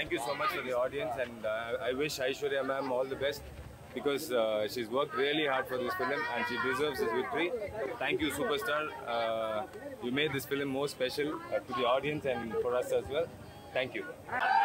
thank you so much for the audience, and uh, I wish Aishwarya ma'am all the best because uh, she's worked really hard for this film and she deserves this victory. Thank you, superstar. Uh, you made this film more special uh, to the audience and for us as well. Thank you.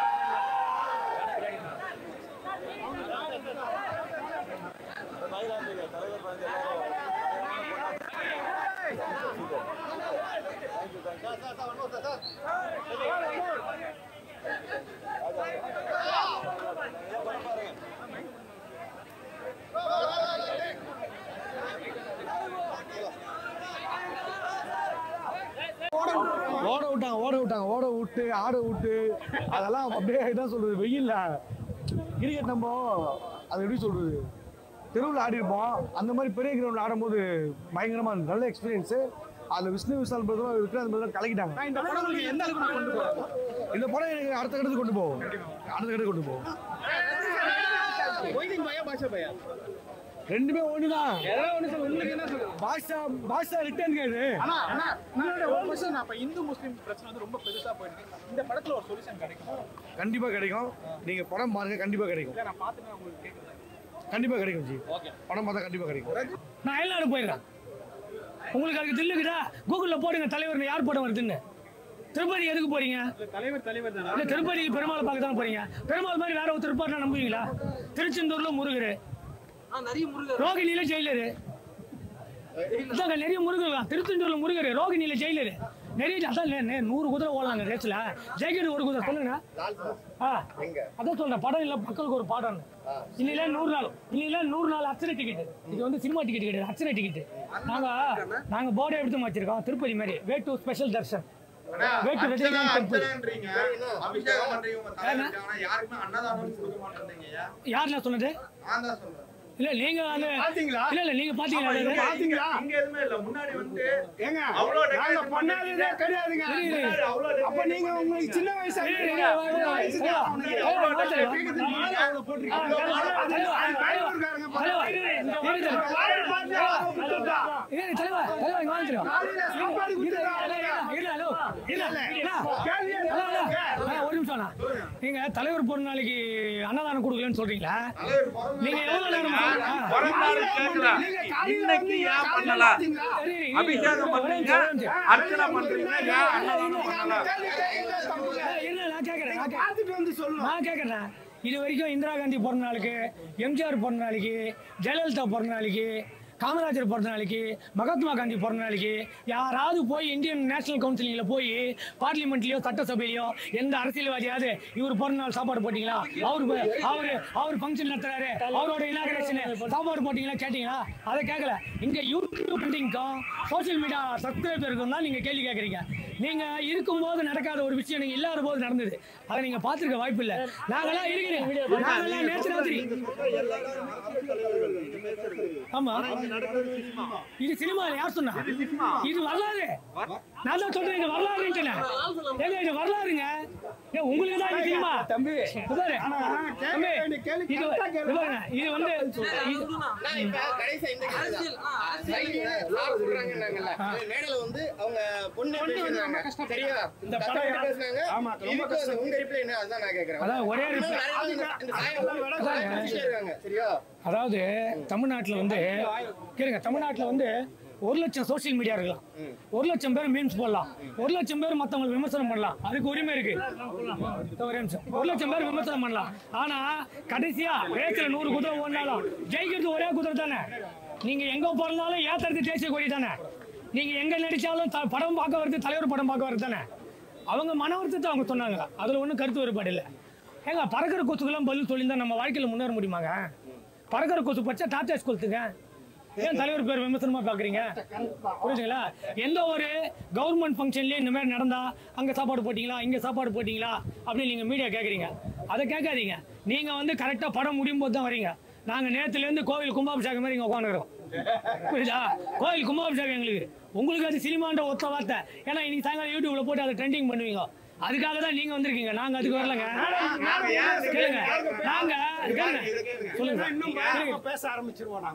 ஓட விட்டாங்க ஓட விட்டாங்க ஓட விட்டு ஆட விட்டு அதெல்லாம் அப்படியே என்ன சொல்றது வெயில்ல கிரிக்கெட் நம்ம அது எப்படி சொல்றது தெருவில் ஆடி இருப்போம் அந்த மாதிரி பெரிய கிரவுண்டில் ஆடும்போது பயங்கரமா இருந்தது. நல்ல எக்ஸ்பீரியன்ஸ் அதில் விஷ்ணு விஷால் பிரதமர் விக்ராந்த் பிரதமர் கலக்கிட்டாங்க இந்த படம் உங்களுக்கு எந்த அளவுக்கு கொண்டு போறோம் இந்த படம் எனக்கு அடுத்த கட்டத்துக்கு கொண்டு போகும் அடுத்த கட்டத்துக்கு கொண்டு போகும் மொய்தீன் பையா பாஷா பையா ரெண்டுமே ஒண்ணுதான் ஏதாவது ஒண்ணு சொல்லுங்க உங்களுக்கு என்ன சொல்லுங்க பாஷா பாஷா ரிட்டர்ன் கேது ஆனா ஆனா உங்களோட ஒரு கொஸ்டின் அப்ப இந்து முஸ்லீம் பிரச்சனை வந்து ரொம்ப பெருசா போயிட்டு இருக்கு இந்த படத்துல ஒரு சொல்யூஷன் கிடைக்கும் கண்டிப்பா கிடைக்கும் நீங்க படம் பாருங்க கண்டிப்பா கிடைக்கும் இல்ல நான் பார்த்துட்டு உங்களுக்கு கேட்குறேன் கண்டிப்பா கிடைக்கும் ஜி ஓகே படம் பார்த்தா கண்டிப்பா கிடைக்கும் நான் எல்லாரும் போயிடுறேன் உங்களுக்கு அதுக்கு தில்லுக்குதா கூகுளில் போடுங்க தலைவர் யார் படம் வருதுன்னு திருப்பதி எதுக்கு போறீங்க தலைவர் தலைவர் தானே இல்ல திருப்பதி பெருமாள் பார்க்க தான் போறீங்க பெருமாள் மாதிரி வேற ஒருத்தர் இருப்பார் நம்புவீங்களா திருச்செந்தூர்ல முருகரு ரோகிணியில ஜெயிலரு இதாங்க நிறைய முருகர் தான். திருச்செந்தூர்ல முருகரு ரோகிணியில ஜெயிலரு நிறைய அதான் நே- நே- நூறு குதிரை ஓடலாங்க ரேஸ்ல ஜெயிக்கிறது ஒரு குதிரை சொல்லுங்க ஆ அதான் சொல்றேன் படம் இல்ல மக்களுக்கு ஒரு பாடம் இன்னில நூறு நாள் இன்னில நூறு நாள் அர்ச்சனை டிக்கெட் இது வந்து சினிமா டிக்கெட் கிடையாது அர்ச்சனை டிக்கெட் நாங்க நாங்க போர்டே எடுத்து வச்சிருக்கோம் திருப்பதி மாதிரி way to special darshan way to Rajinikanth temple அர்ச்சனைன்றீங்க, அபிஷேகம் பண்றீங்க உங்க தலைவர் இருக்காங்க. ஆனா யாருக்குமே அன்னதானம் கொடுக்க மாட்டேன்றீங்க ஐயா. யாருண்ணா சொன்னது நான் தான் சொல்றேன் இல்ல நீங்க அந்த பாத்தீங்களா? இல்ல இல்ல நீங்க பாத்தீங்களா அது? பாத்தீங்களா இங்க எதுவுமே இல்ல முன்னாடி வந்து ஏங்க அவ்வளவு நாங்க decoration பண்ணாததே கிடையாதுங்க இரு, இரு. முன்னாடி அவ்வளவு அப்ப நீங்க உங்களுக்கு சின்ன வயசா இரு, இரு, இருக்கீங்க. இரு, இரு, இரு, சின்ன வயசுதான். இரு, அவனுக்கு இரு, எவ்வளவு இரு, பீக்குது இரு, நீங்க அவ்வளவு போட்டிருக்கீங்க. இரு, இரு, அது பெங்களூர்காரங்க பாருங்க. வாயை பார்த்து அவங்க கொடுத்துட்டா. இரு, தலைவா, தலைவா, இங்க வாங்க தலைவா. காலையில சாப்பாடு இரு, கொடுத்துட்டா. இரு, இரு, இரு, ஹலோ, இரு, இரு, கேள்வியே ஹலோ, ஹலோ. இல்ல. ஆ, ஒரு நிமிஷம் அண்ணா. நீங்க தலைவர் பிறந்த நாளைக்கு அன்னதானம் கொடுக்கலன்னு சொல்றீங்களா நீங்க எவ்வளவு நேரம் ஆ. பிறந்தாரு கேட்கல. நீங்க காலையில இன்னைக்கு வந்தீங்க, ஏன் காலையில பண்ணல? வந்தீங்களா? இரு, இரு, இரு, அபிஷேகம் ஒரே பண்றீங்க நிமிஷம், ஒரே நிமிஷம். அர்ச்சனை பண்றீங்க ஏன் அன்னதானம் பண்ணல கேள்வி கேட்கல தம்பி. ஆ, இரு, நான் கேட்கறேன் நான் கேட்கறேன். பார்த்துட்டு வந்து சொல்லணும் நான் கேட்கறேன் இது வரைக்கும் இந்திரா காந்தி பிறந்த நாளுக்கு எம்ஜிஆர் பிறந்த நாளைக்கு ஜெயலலிதா பிறந்த நாளைக்கு காமராஜர் பிறந்த நாளைக்கு மகாத்மா காந்தி பிறந்த நாளைக்கு யாராவது போய் இந்தியன் நேஷனல் கவுன்சிலிங்ல போய் பார்லிமெண்ட்லயோ சட்டசபையிலயோ எந்த அரசியல்வாதியாவது இவர் பிறந்த நாள் சாப்பாடு போட்டீங்களா அவரு அவரு அவர் ஃபங்க்ஷன் நடத்துறாரு அவரோட இனாகரேஷன் சாப்பாடு போட்டீங்களா கேட்டீங்களா அதை கேட்கல இங்க யூடியூப் ட்ரெண்டிங்க்கும் சோஷியல் மீடியா சப்ஸ்கிரைபருக்கும் தான் நீங்க கேள்வி கேட்கறீங்க நீங்க இருக்கும்போது நடக்காத ஒரு விஷயம் நீங்க இல்லாத போது நடந்தது அதை நீங்க பாத்துருக்க வாய்ப்பு இல்ல நாங்கெல்லாம் இருக்கிறேன் நாங்கெல்லாம் நேற்று ராத்திரி ஆமா இது சினிமா யார் சொன்னா இது வரலாறு நான் தான் சொல்றேன் இது வரலாறுன்னு ஏங்க இது வரலாறுங்க ஏ உங்களுக்கு தான் இது சினிமா தம்பி பாரு கேட்க வேண்டிய கேள்வி இது கரெக்டா கேளு. இது பாருங்க, இது வந்து இது- நான் இப்ப கடைசியா இந்த கேள்வி தான். லைவ்ல சார் சொல்றாங்கன்னாங்கல்ல. மேடையில வந்து அவங்க பொண்ணு பேசுறாங்க. சரியா? கஷ்டப்பட்டு பேசுனாங்க. ஆமா, ரொம்ப இதுக்கு கஷ்டம். உங்க reply என்ன? அதுதான் நான் கேக்குறேன். அதான் ஒரே இன்னும் reply. நிறைய பேர் இந்த- இந்த சாயம் சாயம் பிடிச்சிட்டே இருக்காங்க. சரியா? அதாவது தமிழ்நாட்டில் வந்து கேளுங்க தமிழ்நாட்டில் வந்து ஒரு லட்சம் சோஷியல் மீடியா இருக்கலாம் ஒரு லட்சம் பேர் மீம்ஸ் போடலாம் ஒரு லட்சம் பேர் மற்றவங்களை விமர்சனம் பண்ணலாம் அதுக்கு உரிமை இருக்கு இதோ ஒரே நிமிஷம். ஒரு லட்சம் பேர் விமர்சனம் பண்ணலாம் ஆனா கடைசியா ரேஸ்ல நூறு குதிரை ஓடினாலும் ஜெயிக்கிறது ஒரே குதிரை தானே நீங்க எங்க பிறந்தாலும் ஏத்துறது தேசிய கொடி தானே நீங்க எங்க நடிச்சாலும் த- படம் பார்க்க வருது தலைவர் படம் பார்க்க வருது தானே அவங்க மன வருத்தத்தை அவங்க சொன்னாங்க அதுல ஒன்றும் கருத்து வேறுபாடு இல்லை ஏங்க பறக்கிற கொசுக்கெல்லாம் பதில் சொல்லியிருந்தா நம்ம வாழ்க்கையில முன்னேற முடியுமாங்க பறக்கிற கொசு பச்சா டாட்டா ஸ்கூல்த்துங்க ஏன் தலைவர் பேர் விமர்சனமா பாக்குறீங்க புரியுதுங்களா எந்த ஒரு கவர்மெண்ட் ஃபங்க்ஷன்லயே இந்த மாதிரி நடந்தா அங்க சாப்பாடு போட்டீங்களா இங்க சாப்பாடு போட்டீங்களா அப்படின்னு நீங்க மீடியா கேக்குறீங்க அதை கேட்காதீங்க நீங்க வந்து கரெக்டா படம் முடியும் போது தான் வரீங்க நாங்க நேத்துல இருந்து கோவில் கும்பாபிஷேகம் மாதிரி இங்க உட்காந்துருக்கோம் புரியுதா கோவில் கும்பாபிஷேகம் எங்களுக்கு உங்களுக்கு அது சினிமான்ற ஒத்த வார்த்தை ஏன்னா இன்னைக்கு சாயங்காலம் யூடியூப்ல போட்டு அதை ட்ரெண்டிங் பண்ணுவீங்க அதுக்காக தான் நீங்க வந்திருக்கீங்க நாங்க அதுக்கு வரலங்க கேளுங்க நாங்க கேளுங்க சொல்லுங்க இன்னும் பயங்கரமா பேச ஆரம்பிச்சிருவோம் நாங்க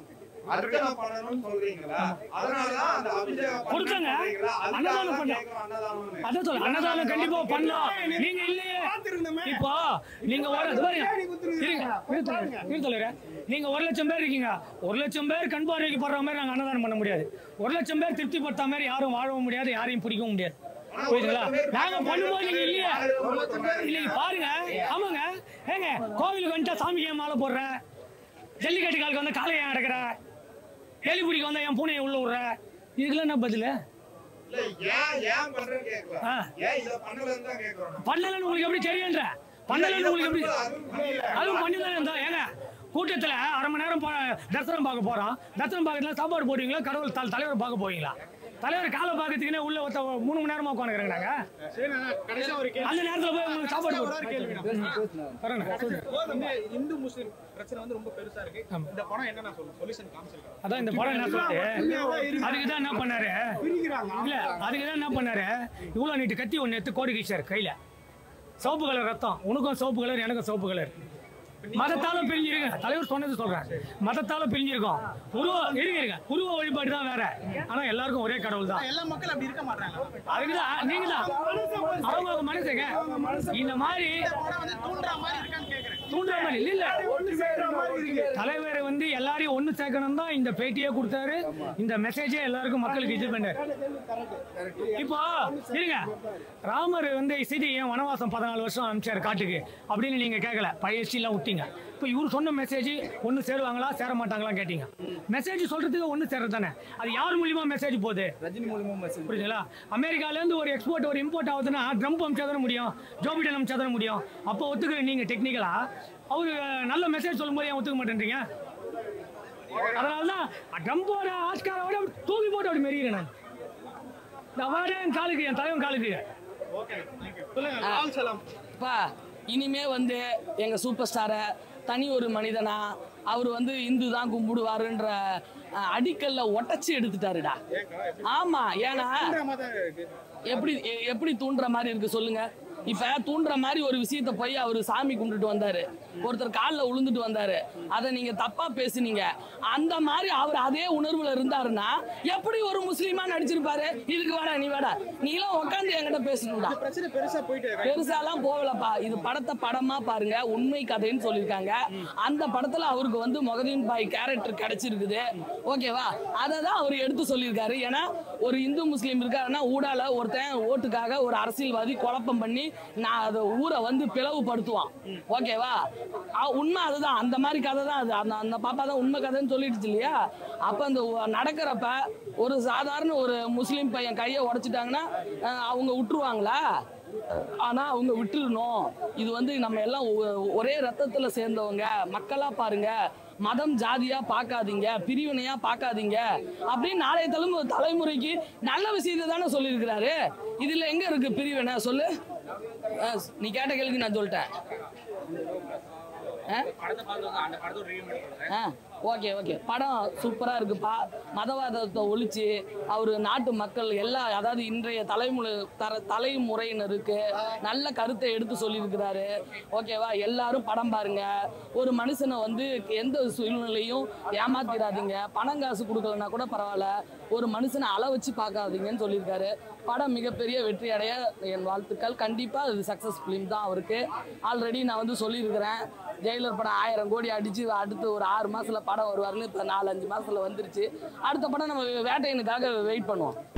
அர்ச்சனை பண்ணணும்னு சொல்றீங்களா அதனாலதான் அந்த அபிஷேகம் கொடுத்தாங்க. பண்ணணும்ன்றீங்களா? அன்னதானம் அதுக்காக பண்ண. தான் கேட்கிறோம் அன்னதானம்னு. அதான் சொல்ல அன்னதானம் கண்டிப்பா பண்ணலாம் நீங்க இல்லையே இப்போ நீங்க ஒரு இது பாருங்க. இருங்க, இரு தலைவரே, இரு தலைவரே. நீங்க ஒரு லட்சம் பேர் இருக்கீங்க ஒரு லட்சம் பேர் கண் பார்வைக்கு படுற மாதிரி நாங்க அன்னதானம் பண்ண முடியாது ஒரு லட்சம் பேர் திருப்திப்படுத்த மாதிரி யாரும் வாழவும் முடியாது யாரையும் பிடிக்கவும் முடியாது புரியுதுங்களா நாங்க பண்ணும்போது நீங்க இல்லையே இல்லைங்க பாருங்க ஆமாங்க ஏங்க கோவிலுக்கு வந்துட்டா சாமிக்கு ஏன் மாலை போடுற ஜல்லிக்கட்டு காலுக்கு வந்து காலையை ஏன் அடக்குற எலி பிடிக்க வந்தா என் பூனையை உள்ள விடுற இதுக்கெல்லாம் என்ன பதில் இல்ல, ஏன் ஏன் பண்றேன்னு கேட்கலாம். ஆ. ஏன் இதை பண்ணலன்னு தான் கேட்கிறோம். பண்ணலன்னு உங்களுக்கு எப்படி தெரியுன்ற பண்ணலன்னு உங்களுக்கு எப்படி அதுவும் பண்ணி தான் இருந்தா ஏங்க கூட்டத்துல அரை மணி நேரம் பா- தரிசனம் பார்க்க போறோம் தரிசனம் பார்க்கறதுல சாப்பாடு போடுவீங்களா கடவுள் தல- தலைவரை பார்க்க போவீங்களா தலைவர் காலை பார்க்கறதுக்குனே உள்ள ஒருத்த மூணு மணி நேரமா உட்காந்துக்கிறேங்க நாங்க சரி நான் கடைசியா ஒரு கேள்வி அந்த நேரத்துல போய் உங்களுக்கு சாப்பாடு ஒரு ஒரு கேள்வி நான். போடு வரேண்ணா, சொல்லுங்க. இந்த இந்து முஸ்லிம் பிரச்சனை வந்து ரொம்ப பெருசா இருக்கு இந்த படம் என்ன நான் சொல்லுவேன் சொல்யூஷன் காமிச்சிருக்கேன் அதான் இந்த படம் என்ன சொல்லுது அதுக்கு தான் என்ன பண்ணாரு இல்ல அதுக்கு தான் என்ன பண்ணாரு இவ்வளவு நீட்டு கத்தி ஒண்ணு எடுத்து கோடி கிச்சார் கையில சிவப்பு கலர் ரத்தம் உனக்கும் சிவப்பு கலர் எனக்கும் சிவப்பு கலர் மதத்தால பிரிஞ்சிருங்க தலைவர் சொன்னது சொல்றேன் மதத்தால பிரிஞ்சிருக்கோம் உருவ இருங்க இருங்க உருவ வழிபாடு தான் வேற ஆனா எல்லாருக்கும் ஒரே கடவுள் தான் எல்லா மக்களும் அப்படி இருக்க மாட்டாங்க அதுக்குதான் நீங்க தான் அவங்க மனசுங்க இந்த மாதிரி படம் வந்து தூண்டுற மாதிரி இருக்கான்னு கேக்குறேன் தூண்டுற மாதிரி இல்ல இல்ல தலைவர் வந்து எல்லாரையும் ஒண்ணு சேர்க்கணும் தான் இந்த பேட்டியே கொடுத்தாரு இந்த மெசேஜே எல்லாருக்கும் மக்களுக்கு இது பண்ணாரு இப்போ இருங்க ராமர் வந்து சீதை ஏன் வனவாசம் பதினாலு வருஷம் அனுப்பிச்சாரு காட்டுக்கு அப்படின்னு நீங்க கேட்கல பழைய எல்லாம் விட்டீங்க இப்போ இவர் சொன்ன மெசேஜ் ஒன்று சேருவாங்களா சேர மாட்டாங்களா கேட்டீங்க மெசேஜ் சொல்றதுக்கு ஒன்று சேர்றது தானே அது யார் மூலியமா மெசேஜ் போகுது ரஜினி மூலியமா மெசேஜ் புரியுதுங்களா அமெரிக்கால இருந்து ஒரு எக்ஸ்போர்ட் ஒரு இம்போர்ட் ஆகுதுன்னா ட்ரம்ப் அமிச்சா தானே முடியும் ஜோ பிடன் அமிச்சா தானே முடியும் அப்போ ஒத்துக்கிற நீங்க டெக்னிக்கலா அவரு நல்ல மெசேஜ் சொல்லும்போது ஏன் ஒத்துக்க மாட்டேன்றீங்க அதனால தான் ட்ரம்போட ஆஸ்காரோட தூக்கி போட்டு அப்படி மெரிகிறேன் நான் இந்த அவார்டே என் காலுக்கு என் தலைவன் காலுக்கு சொல்லுங்க லால் சலாம் அப்பா இனிமே வந்து எங்க சூப்பர் ஸ்டாரை தனி ஒரு மனிதனா அவர் வந்து இந்து தான் கும்பிடுவாருன்ற அஹ், அடிக்கல்ல உடைச்சு எடுத்துட்டாருடா ஆமா ஏன்னா தான் இருக்கு எப்படி எ- எப்படி தூண்டுற மாதிரி இருக்கு சொல்லுங்க இப்ப தூண்டுற மாதிரி ஒரு விஷயத்த போய் அவர் சாமி கும்பிட்டுட்டு வந்தாரு ஒருத்தர் காலில் விழுந்துட்டு வந்தாரு அதை நீங்க தப்பா பேசுனீங்க அந்த மாதிரி அவர் அதே உணர்வுல இருந்தாருன்னா எப்படி ஒரு முஸ்லீமா நடிச்சிருப்பாரு இதுக்கு வாடா நீ வாடா நீ எல்லாம் உட்காந்து என்கிட்ட பேசணும்டா பிரச்சனை பெருசா போயிட்டு இருக்கு பெருசாலாம் போகலப்பா இது படத்தை படமா பாருங்க உண்மை கதைன்னு சொல்லியிருக்காங்க அந்த படத்துல அவருக்கு வந்து மொகதீன் பாய் கேரக்டர் கிடைச்சிருக்குது ஓகேவா அதை தான் அவர் எடுத்து சொல்லியிருக்காரு ஏன்னா ஒரு இந்து முஸ்லீம் இருக்காருன்னா ஊடால ஒருத்தன் ஓட்டுக்காக ஒரு அரசியல்வாதி குழப்பம் பண்ணி நான் அதை ஊரை வந்து பிளவுபடுத்துவான் ஓகேவா அ- உண்மை அதுதான் அந்த மாதிரி கதை தான் அது அந்த அந்த பாப்பா தான் உண்மை கதைன்னு சொல்லிடுச்சு இல்லையா அப்ப அந்த ஒ- நடக்கிறப்ப ஒரு சாதாரண ஒரு முஸ்லீம் பையன் கையை உடைச்சிட்டாங்கன்னா அஹ், அவங்க விட்டுருவாங்களா ஆனா அவங்க விட்டுறணும் இது வந்து நம்ம எல்லாம் ஒ- ஒரே ரத்தத்துல சேர்ந்தவங்க மக்களா பாருங்க மதம் ஜாதியா பார்க்காதீங்க பிரிவினையா பார்க்காதீங்க அப்படின்னு நாளைய தலைமு தலைமுறைக்கு நல்ல விஷயத்தை தானே சொல்லியிருக்கிறாரு இதுல எங்க இருக்கு பிரிவினை சொல்லு அஹ், நீ கேட்ட கேள்விக்கு நான் சொல்லிட்டேன் ஆ ஓகே ஓகே படம் சூப்பராக இருக்குப்பா மதவாதத்தை ஒழிச்சு அவர் நாட்டு மக்கள் எல்லா அதாவது இன்றைய தலைமுறை தர தலைமுறையினருக்கு நல்ல கருத்தை எடுத்து சொல்லியிருக்கிறாரு ஓகேவா எல்லாரும் படம் பாருங்க ஒரு மனுஷனை வந்து எந்த சூழ்நிலையும் ஏமாத்திடாதீங்க பணம் காசு கொடுக்கலன்னா கூட பரவாயில்ல ஒரு மனுஷனை அள வச்சு பார்க்காதீங்கன்னு சொல்லியிருக்காரு படம் மிகப்பெரிய வெற்றி அடைய என் வாழ்த்துக்கள் கண்டிப்பாக இது சக்ஸஸ் ஃபிலிம் தான் அவருக்கு ஆல்ரெடி நான் வந்து சொல்லியிருக்கிறேன் ஜெயிலர் படம் ஆயிரம் கோடி அடிச்சு அடுத்து ஒரு ஆறு மாசத்துல படம் வருவாருன்னு இப்போ நாலஞ்சு மாசத்துல வந்துருச்சு அடுத்த படம் நம்ம வேட்டையனுக்காக வெயிட் பண்ணுவோம்